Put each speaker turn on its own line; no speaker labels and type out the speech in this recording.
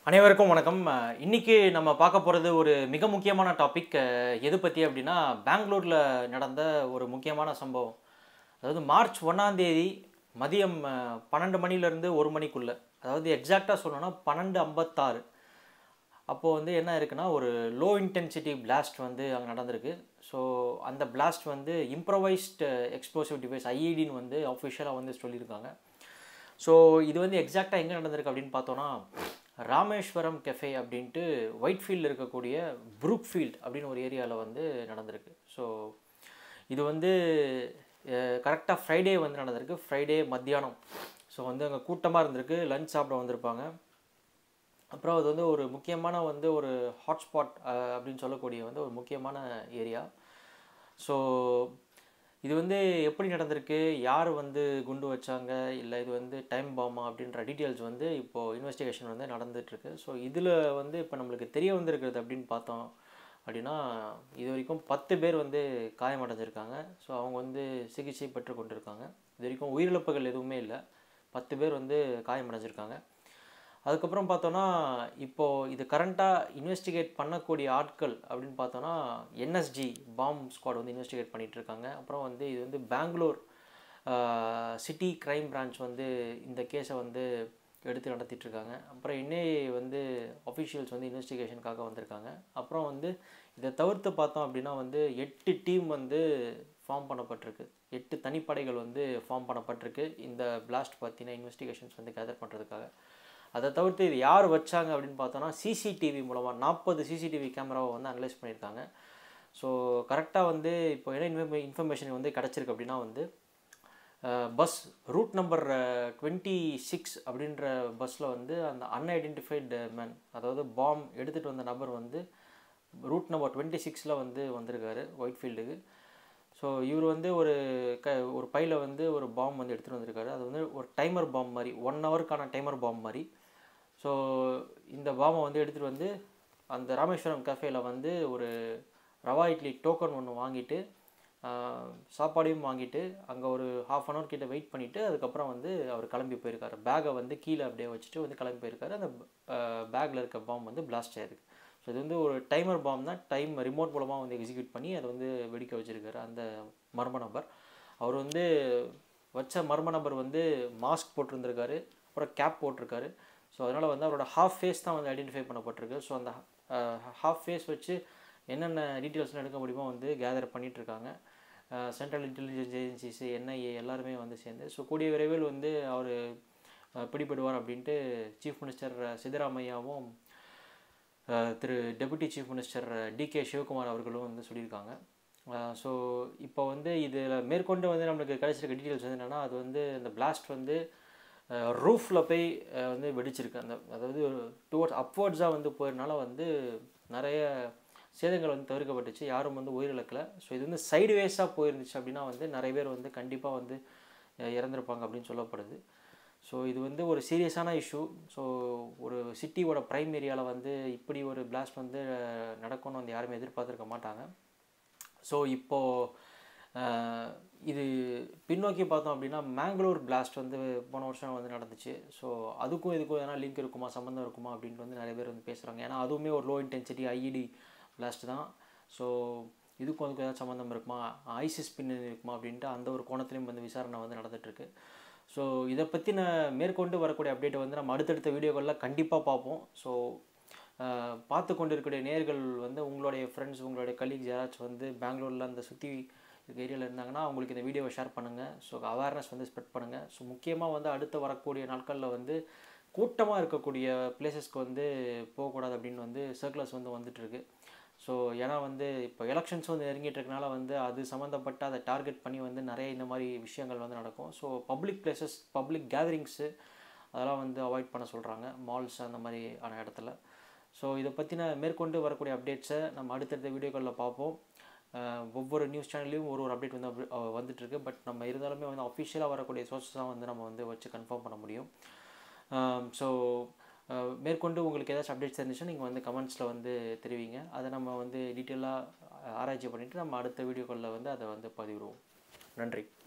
அனைவருக்கும் வணக்கம் அஹ் இன்னைக்கு நம்ம பார்க்க போகிறது ஒரு மிக முக்கியமான டாபிக் எது பற்றி அப்படின்னா பெங்களூரில் நடந்த ஒரு முக்கியமான சம்பவம் அதாவது மார்ச் ஒன்றாம் தேதி மதியம் அஹ், பன்னெண்டு மணிலேருந்து ஒரு மணிக்குள்ளே அதாவது எக்ஸாக்டாக சொல்லணும்னா பன்னெண்டு ஐம்பத்தாறு அப்போது வந்து என்ன இருக்குன்னா ஒரு லோ இன்டென்சிட்டி blast வந்து அங்கே நடந்திருக்கு ஸோ அந்த blast வந்து இம்ப்ரவைஸ்டு எக்ஸ்ப்ளோசிவ் டிவைஸ் ஐஇடின்னு வந்து அஃபிஷியலாக வந்து சொல்லியிருக்காங்க ஸோ இது வந்து எக்ஸாக்டாக எங்கே நடந்திருக்கு அப்படின்னு பார்த்தோன்னா ராமேஸ்வரம் கெஃபே அப்படின்ட்டு ஒயிட் ஃபீல்டில் இருக்கக்கூடிய ப்ரூக் ஃபீல்ட் அப்படின்னு ஒரு ஏரியாவில் வந்து நடந்திருக்கு ஸோ இது வந்து கரெக்டாக ஃப்ரைடே வந்து நடந்திருக்கு ஃப்ரைடே மத்தியானம் ஸோ வந்து அங்கே கூட்டமாக இருந்திருக்கு லஞ்ச் சாப்பிட வந்திருப்பாங்க அப்புறம் அது வந்து ஒரு முக்கியமான வந்து ஒரு ஹாட்ஸ்பாட் அப்படின்னு சொல்லக்கூடிய வந்து ஒரு முக்கியமான ஏரியா ஸோ இது வந்து எப்படி நடந்திருக்கு யார் வந்து குண்டு வச்சாங்க இல்லை இது வந்து டைம் பாமா அப்படின்ற டீட்டெயில்ஸ் வந்து இப்போது இன்வெஸ்டிகேஷன் வந்து நடந்துகிட்ருக்கு ஸோ இதில் வந்து இப்போ நம்மளுக்கு தெரிய வந்திருக்கிறது அப்படின்னு பார்த்தோம் அப்படின்னா இது வரைக்கும் பத்து பேர் வந்து காயமடைஞ்சிருக்காங்க ஸோ அவங்க வந்து சிகிச்சை பெற்று கொண்டிருக்காங்க இது வரைக்கும் உயிரிழப்புகள் எதுவுமே இல்லை பத்து பேர் வந்து காயமடைஞ்சிருக்காங்க அதுக்கப்புறம் பார்த்தோன்னா இப்போது இது கரண்ட்டாக இன்வெஸ்டிகேட் பண்ணக்கூடிய ஆட்கள் அப்படின்னு பார்த்தோன்னா என்எஸ்ஜி பாம் ஸ்குவாட் வந்து இன்வெஸ்டிகேட் பண்ணிட்டு இருக்காங்க அப்புறம் வந்து இது வந்து பெங்களூர் சிட்டி கிரைம் பிரான்ச் வந்து இந்த கேஸை வந்து எடுத்து நடத்திட்டு இருக்காங்க அப்புறம் என்ஐஏ வந்து அஃபிஷியல்ஸ் வந்து இன்வெஸ்டிகேஷனுக்காக வந்திருக்காங்க அப்புறம் வந்து இதை தவிர்த்து பார்த்தோம் அப்படின்னா வந்து எட்டு டீம் வந்து ஃபார்ம் பண்ணப்பட்டிருக்கு எட்டு தனிப்படைகள் வந்து ஃபார்ம் பண்ணப்பட்டிருக்கு இந்த பிளாஸ்ட் பற்றின இன்வெஸ்டிகேஷன்ஸ் வந்து கேதர் பண்ணுறதுக்காக அதை தவிர்த்து இது யார் வச்சாங்க அப்படின்னு பார்த்தோன்னா சிசிடிவி மூலமாக நாற்பது சிசிடிவி கேமராவை வந்து அனலைஸ் பண்ணியிருக்காங்க ஸோ கரெக்டாக வந்து இப்போ என்ன இன்ஃபர்மே இன்ஃபர்மேஷன் வந்து கிடச்சிருக்கு அப்படின்னா வந்து bus route number twenty six அப்படின்ற பஸ்ஸில் வந்து அந்த அன்ஐடென்டிஃபைடு மேன் அதாவது பாம் எடுத்துகிட்டு வந்த நபர் வந்து ரூட் நம்பர் டுவெண்ட்டி சிக்ஸில் வந்து வந்திருக்காரு ஒயிட் ஃபீல்டுக்கு ஸோ இவர் வந்து ஒரு க ஒரு பையில் வந்து ஒரு பாம் வந்து எடுத்துகிட்டு வந்திருக்காரு அது வந்து ஒரு டைமர் பாம் மாதிரி ஒன் ஹவருக்கான டைமர் பாம் மாதிரி ஸோ இந்த பாமை வந்து எடுத்துகிட்டு வந்து அந்த ராமேஸ்வரம் கஃபேல வந்து ஒரு ரவா இட்லி டோக்கன் ஒன்று வாங்கிட்டு ஆஹ், சாப்பாடையும் வாங்கிட்டு அங்கே ஒரு ஹாஃப் அன் ஹவர் கிட்ட வெயிட் பண்ணிவிட்டு அதுக்கப்புறம் வந்து அவர் கிளம்பி போயிருக்காரு பேக்கை வந்து கீழே அப்படியே வச்சுட்டு வந்து கிளம்பி போயிருக்காரு அந்த பேக்கில் இருக்க பாம் வந்து பிளாஸ்ட் ஆயிருக்கு ஸோ இது வந்து ஒரு டைமர் பாம் தான் டைம் ரிமோட் மூலமாக வந்து எக்ஸிக்யூட் பண்ணி அதை வந்து வெடிக்க வச்சிருக்காரு அந்த மர்ம நபர் அவர் வந்து வச்ச மர்ம நபர் வந்து மாஸ்க் போட்டிருந்திருக்காரு அப்புறம் கேப் போட்டிருக்காரு ஸோ அதனால் வந்து அவரோட ஹாஃப் ஃபேஸ் தான் வந்து ஐடென்டிஃபை பண்ணப்பட்டிருக்கு ஸோ அந்த ஹாஃப் ஃபேஸ் வச்சு என்னென்ன டீட்டெயில்ஸ்லாம் எடுக்க முடியுமோ வந்து கேதர் பண்ணிகிட்ருக்காங்க சென்ட்ரல் இன்டெலிஜென்ஸ் ஏஜென்சிஸ் என்ஐஏ எல்லாருமே வந்து சேர்ந்து ஸோ கூடிய விரைவில் வந்து அவர் பிடிபடுவார் அப்படின்ட்டு சீஃப் மினிஸ்டர் சித்தராமையாவும் அஹ், திரு deputy chief minister D K Shivakumar அவர்களும் வந்து சொல்லியிருக்காங்க ஸோ இப்போ வந்து இதில் மேற்கொண்டு வந்து நம்மளுக்கு கிடைச்சிருக்க டீட்டெயில்ஸ் வந்து என்னென்னா அது வந்து இந்த பிளாஸ்ட் வந்து ரூஃபில் போய் அஹ், வந்து வெடிச்சிருக்கு அந்த அதாவது டுவர்ட்ஸ் அப்வர்ட்ஸாக வந்து போயிருனால வந்து நிறைய சேதங்கள் வந்து தவிர்க்கப்பட்டுச்சு யாரும் வந்து உயிரிழக்கலை ஸோ இது வந்து சைடு வேஸாக போயிருந்துச்சு அப்படின்னா வந்து நிறைய பேர் வந்து கண்டிப்பாக வந்து அஹ், இறந்திருப்பாங்க அப்படின்னு சொல்லப்படுது ஸோ இது வந்து ஒரு சீரியஸான இஷ்யூ ஸோ ஒரு சிட்டியோட ப்ரைம் ஏரியாவில் வந்து இப்படி ஒரு பிளாஸ்ட் வந்து அஹ், நடக்கும்னு வந்து யாருமே எதிர்பார்த்துருக்க மாட்டாங்க ஸோ இப்போது இது பின்னோக்கி பார்த்தோம் அப்படின்னா மேங்களூர் பிளாஸ்ட் வந்து போன வருஷம் வந்து நடந்துச்சு ஸோ அதுக்கும் இதுக்கும் எதனா லிங்க் இருக்குமா சம்மந்தம் இருக்குமா அப்படின்ட்டு வந்து நிறைய பேர் வந்து பேசுகிறாங்க ஏன்னா அதுவுமே ஒரு லோ இன்டென்சிட்டி ஐஇடி பிளாஸ்ட் தான் ஸோ இதுக்கும் அதுக்கும் ஏதாவது சம்மந்தம் இருக்குமா ஐசிஸ் பின்னணி இருக்குமா அப்படின்ட்டு அந்த ஒரு கோணத்துலேயும் வந்து விசாரணை வந்து நடந்துகிட்ருக்கு ஸோ இதை பற்றின மேற்கொண்டு வரக்கூடிய அப்டேட்டை வந்து நம்ம அடுத்தடுத்த வீடியோக்களில் கண்டிப்பாக பார்ப்போம் ஸோ பார்த்து கொண்டு இருக்கக்கூடிய நேர்கள் வந்து உங்களுடைய ஃப்ரெண்ட்ஸ் உங்களுடைய கலீக்ஸ் யாராச்சும் வந்து பெங்களூரில் அந்த சுற்றி இருக்க ஏரியாவில் இருந்தாங்கன்னா அவங்களுக்கு இந்த வீடியோவை ஷேர் பண்ணுங்கள் ஸோ அவேர்னஸ் வந்து ஸ்ப்ரெட் பண்ணுங்கள் ஸோ முக்கியமாக வந்து அடுத்து வரக்கூடிய நாட்களில் வந்து கூட்டமாக இருக்கக்கூடிய பிளேசஸ்க்கு வந்து போகக்கூடாது அப்படின்னு வந்து சர்க்குலர்ஸ் வந்து வந்துட்டுருக்கு ஸோ ஏன்னா வந்து இப்போ எலெக்ஷன்ஸ் வந்து நெருங்கிட்டு இருக்கனால வந்து அது சம்மந்தப்பட்ட அதை டார்கெட் பண்ணி வந்து நிறைய இந்த மாதிரி விஷயங்கள் வந்து நடக்கும் so public places public gatherings அதெல்லாம் வந்து அவாய்ட் பண்ண சொல்கிறாங்க மால்ஸ் அந்த மாதிரி ஆன இடத்துல ஸோ இதை பற்றின மேற்கொண்டு வரக்கூடிய அப்டேட்ஸை நம்ம அடுத்தடுத்த வீடியோக்களில் பார்ப்போம் அஹ் ஒவ்வொரு நியூஸ் சேனல்லையும் ஒரு ஒரு அப்டேட் வந்து அப்படி- அஹ் வந்துட்டுருக்கு பட் நம்ம இருந்தாலுமே வந்து அஃபிஷியலாக வரக்கூடிய சோர்ஸஸாக வந்து நம்ம வந்து வச்சு கன்ஃபார்ம் பண்ண முடியும் ஸோ மேற்கொண்டு உங்களுக்கு ஏதாச்சும் அப்டேட்ஸ் இருந்துச்சுன்னா நீங்கள் வந்து கமெண்ட்ஸில் வந்து தெரிவிங்க அதை நம்ம வந்து டீட்டெயிலாக ஆராய்ச்சி பண்ணிவிட்டு நம்ம அடுத்த வீடியோக்களில் வந்து அதை வந்து பதிவிடுவோம் நன்றி